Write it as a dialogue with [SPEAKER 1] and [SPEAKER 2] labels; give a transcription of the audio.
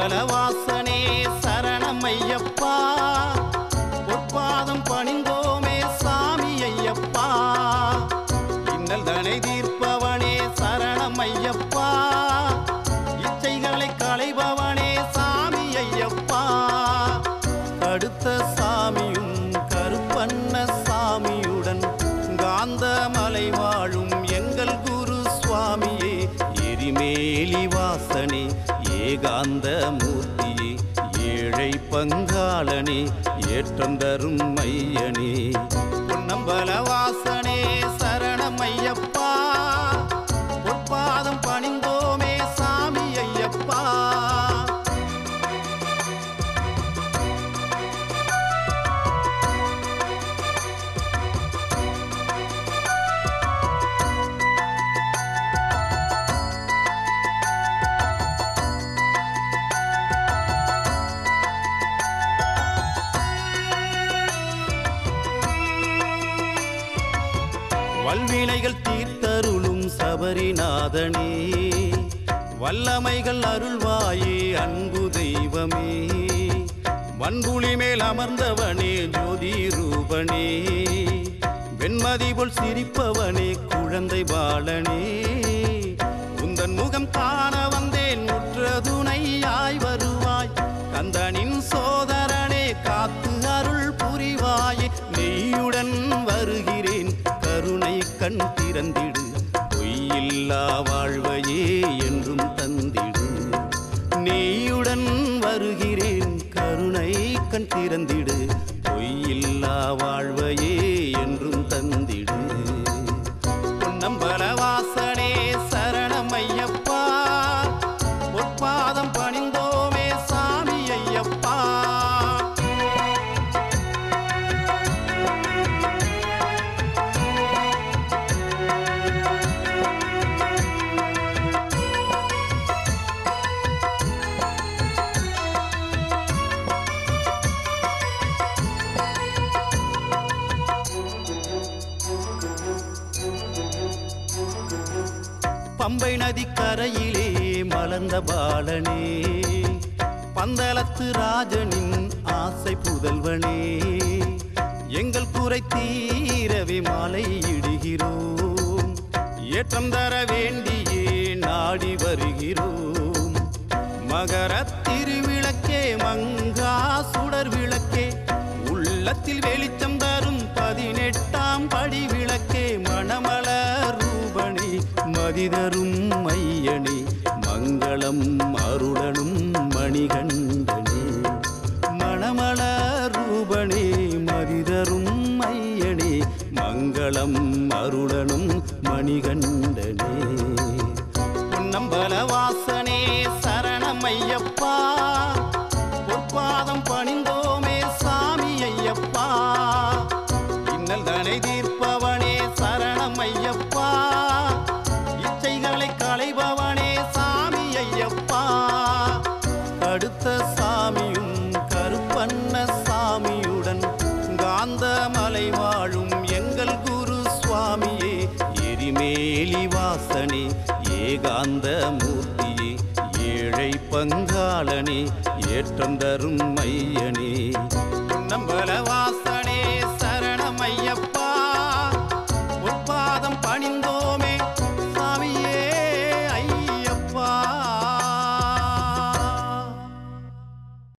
[SPEAKER 1] பொன்னம்பல வாசனே சரணம் ஐயப்பா பொற்பாதம் பணிந்தோமே சாமி ஐயப்பா இன்னல் தனை தீர்ப்பவனே சரணம் ஐயப்பா இச்சைகளை களைபவனே சாமி ஐயப்பா கடுத்த சாமியும் கருப்பண்ண சாமியுடன் காந்தமலை வாழும் எங்கள் குரு சுவாமியே எரிமேலி வாசனே ஏகாந்த மூர்த்தியே ஏழை பங்காளனே ஏற்றம் தரும் மையனே பொன்னம்பல வாசனே சரணம் ஐயப்பா பொற்பாதம் பணிந்தோமே சாமி ஐயப்பா வல்வினைகள் தீர்த்தருளும் சபரிநாதனே வல்லமைகள் அருள்வாயே அன்பு தெய்வமே வன்புலி மேல் அமர்ந்தவனே ஜோதி ரூபனே வெண்மதி போல் சிரிப்பவனே குழந்தை பாலனே உந்தன் முகம் காண வந்தேன் முற்ற துணையாய் வருவாய் கந்தனின் சோதரனே காத்து அருள் புரிவாயே நெய்யுடன் வருகிறேன் கருணை கண் திறந்திடு பொய்யில்லா வாழ்வையே என்றும் தந்திடு நீயுடன் வருகிறேன் கருணை கண் திறந்திடு பொய்யில்லா வாழ்வையே என்றும் தந்திடு பொன்னம்பல வாசனே சரணம் ஐயப்பா பொற்பாதம் பணிந்தோமே சாமி ஐயப்பா பம்பை நதி கரையிலே மலர்ந்த பாலனே பந்தளத்து ராஜனின் ஆசை புதல்வனே எங்கள் குறை தீரவே மாலை இடுகிறோம் ஏற்றம் தர வேண்டியே நாடி வருகிறோம் மகர திருவிளக்கே மங்கா சுடர் விளக்கே உள்ளத்தில் வெளிச்சம் தரும் பதினெட்டாம் படி விளக்கே மணமல ரூபணி மதிதரும் மையணி மங்களம் அருளனும் மணிகண்டனே மணமல ரூபணி மதிதரும் மையணி மங்களம் அருளனும் மணிகண்டனே பொன்னம்பல வாசனே சரணம் ஐயப்பா பொற்பாதம் பணிந்தோமே சாமி ஐயப்பா இன்னல் தனை தீர்ப்பவனே சரணம் ஐயப்பா இச்சைகளை களைபவனே சாமி ஐயப்பா கடுத்த சாமியும் கருப்பண்ண சாமியுடன் காந்தமலை வாழும் எங்கள் குரு சுவாமியே எரிமேலி வாசனே ஏகாந்த மூர்த்தியே ஏழை பங்காளனே ஏற்றம் தரும் மையனே பொன்னம்பல வாசனே சரணம் ஐயப்பா